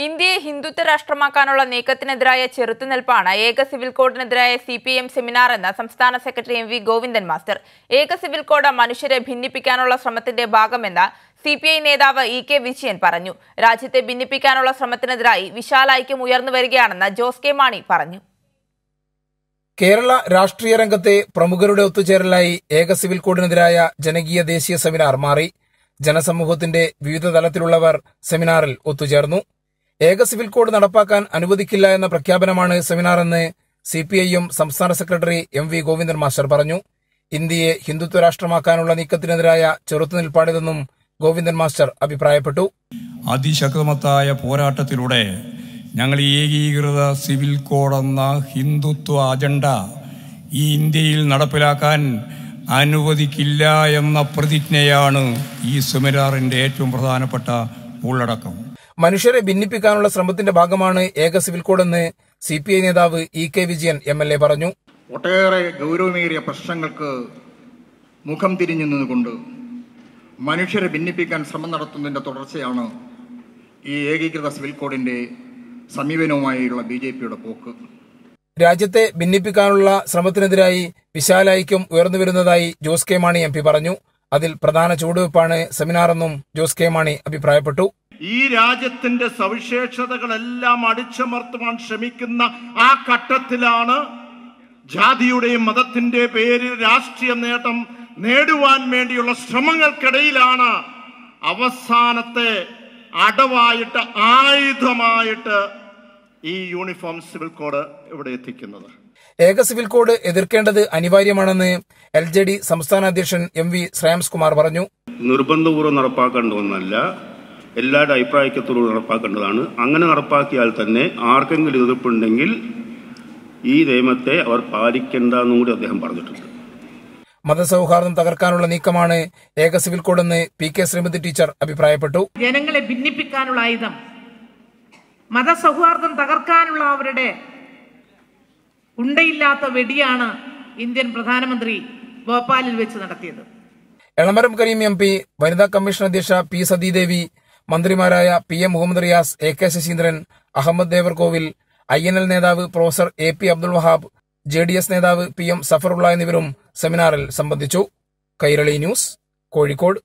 ഇന്ത്യയെ ഹിന്ദുത്വ രാഷ്ട്രമാക്കാനുള്ള നീക്കത്തിനെതിരായ ചെറുത്തുനിൽപ്പാണ് ഏക സിവിൽ കോഡിനെതിരായ സി പി എം സെമിനാർ എന്ന് സംസ്ഥാന secretary M V Govindan master ഏക സിവിൽ കോഡ് മനുഷ്യരെ ഭിന്നിപ്പിക്കാനുള്ള ശ്രമത്തിന്റെ ഭാഗമെന്ന് സി പി ഐ നേതാവ് ഇ കെ വിജയൻ പറഞ്ഞു രാജ്യത്തെ ഭിന്നിപ്പിക്കാനുള്ള ശ്രമത്തിനെതിരായി വിശാല ഐക്യം ഉയർന്നു വരികയാണെന്ന് ജോസ് കെ മാണി പറഞ്ഞു കേരള രാഷ്ട്രീയ രംഗത്തെ പ്രമുഖരുടെ ഒത്തുചേരലായി ഏക സിവിൽ കോഡിനെതിരായ ജനകീയ ദേശീയ സെമിനാർ മാറി ജനസമൂഹത്തിന്റെ വിവിധ തലത്തിലുള്ളവർ സെമിനാറിൽ ഒത്തുചേർന്നു ഏക സിവിൽ കോഡ് നടപ്പാക്കാൻ അനുവദിക്കില്ല എന്ന പ്രഖ്യാപനമാണ് സെമിനാറെന്ന് സി പി ഐഎം സംസ്ഥാന secretary M V Govindan master പറഞ്ഞു ഇന്ത്യയെ ഹിന്ദുത്വ രാഷ്ട്രമാക്കാനുള്ള നീക്കത്തിനെതിരായ ചെറുത്തുനിൽപ്പാണിതെന്നും ഗോവിന്ദൻ മാസ്റ്റർ അഭിപ്രായപ്പെട്ടു അതിശക്തമത്തായ പോരാട്ടത്തിലൂടെ ഞങ്ങൾ ഈ ഏകീകൃത സിവിൽ കോഡ് എന്ന ഹിന്ദുത്വ അജണ്ട ഈ ഇന്ത്യയിൽ നടപ്പിലാക്കാൻ അനുവദിക്കില്ല എന്ന പ്രതിജ്ഞയാണ് ഈ സെമിനാറിന്റെ ഏറ്റവും പ്രധാനപ്പെട്ട ഉള്ളടക്കം മനുഷ്യരെ ഭിന്നിപ്പിക്കാനുള്ള ശ്രമത്തിന്റെ ഭാഗമാണ് ഏക സിവിൽ കോഡെന്ന് സി പി ഐ നേതാവ് E K Vijayan M L A പറഞ്ഞു ഒട്ടേറെ ഗൗരവമേറിയ പ്രശ്നങ്ങൾക്ക് മുഖം തിരിഞ്ഞു നിന്നുകൊണ്ട് മനുഷ്യരെ ഭിന്നിപ്പിക്കാൻ ശ്രമം നടത്തുന്നതിൻ്റെ തുടർച്ചയാണ് ഈ ഏകീകൃത സിവിൽ കോഡിൻ്റെ സമീപനവുമായുള്ള ബി ജെ പിയുടെ പോക്ക് രാജ്യത്തെ ഭിന്നിപ്പിക്കാനുള്ള ശ്രമത്തിനെതിരായി വിശാലൈക്യം ഉയർന്നുവരുന്നതായി Jose K Mani M P പറഞ്ഞു അതിൽ പ്രധാന ചുവടുവയ്പ്പാണ് സെമിനാറെന്നും ജോസ് കെ മാണി അഭിപ്രായപ്പെട്ടു ഈ രാജ്യത്തിന്റെ സവിശേഷതകളെല്ലാം അടിച്ചമർത്തുവാൻ ശ്രമിക്കുന്ന ആ ഘട്ടത്തിലാണ് ജാതിയുടെയും മതത്തിന്റെ പേരിൽ രാഷ്ട്രീയ നേട്ടം നേടുവാൻ വേണ്ടിയുള്ള ശ്രമങ്ങൾക്കിടയിലാണ് അവസാനത്തെ അടവായിട്ട് ആയുധമായിട്ട് ഈ യൂണിഫോം സിവിൽ കോഡ് ഇവിടെ എത്തിക്കുന്നത് ഏക സിവിൽ കോഡ് എതിർക്കേണ്ടത് അനിവാര്യമാണെന്ന് എൽ ജെ ഡി സംസ്ഥാന അധ്യക്ഷൻ എം വി ശ്രേയാംസ് കുമാർ പറഞ്ഞു നിർബന്ധപൂർവ്വം നടപ്പാക്കേണ്ട ഒന്നല്ല എല്ലാവരുടെ അഭിപ്രായത്തോടും നടപ്പാക്കേണ്ടതാണ് അങ്ങനെ നടപ്പാക്കിയാൽ തന്നെ ആർക്കെങ്കിലും എതിർപ്പുണ്ടെങ്കിൽ ഈ നിയമത്തെ അവർ പാലിക്കേണ്ടെന്നും കൂടി അദ്ദേഹം പറഞ്ഞിട്ടുണ്ട് മതസൗഹാർദ്ദം തകർക്കാനുള്ള നീക്കമാണ് ഏക സിവിൽ കോഡെന്ന് പി കെ ശ്രീമതി ടീച്ചർ അഭിപ്രായപ്പെട്ടു ജനങ്ങളെ ഭിന്നിപ്പിക്കാനുള്ള ആയുധം മതസൗഹാർദ്ദം തകർക്കാനുള്ള അവരുടെ ഉണ്ടയില്ലാത്ത വെടിയാണ് ഇന്ത്യൻ പ്രധാനമന്ത്രി ഭോപ്പാലിൽ വെച്ച് നടത്തിയത് എളമരം കരീം എം പി വനിതാ കമ്മീഷൻ അധ്യക്ഷ പി സതീദേവി മന്ത്രിമാരായ P M Muhammad Riyas A K Saseendran Ahammed Devarkovil I N L നേതാവ് professor A P Abdul Wahab J D S നേതാവ് പി എം സഫറുള്ള എന്നിവരും സെമിനാറിൽ സംബന്ധിച്ചു കൈരളി ന്യൂസ് കോഴിക്കോട്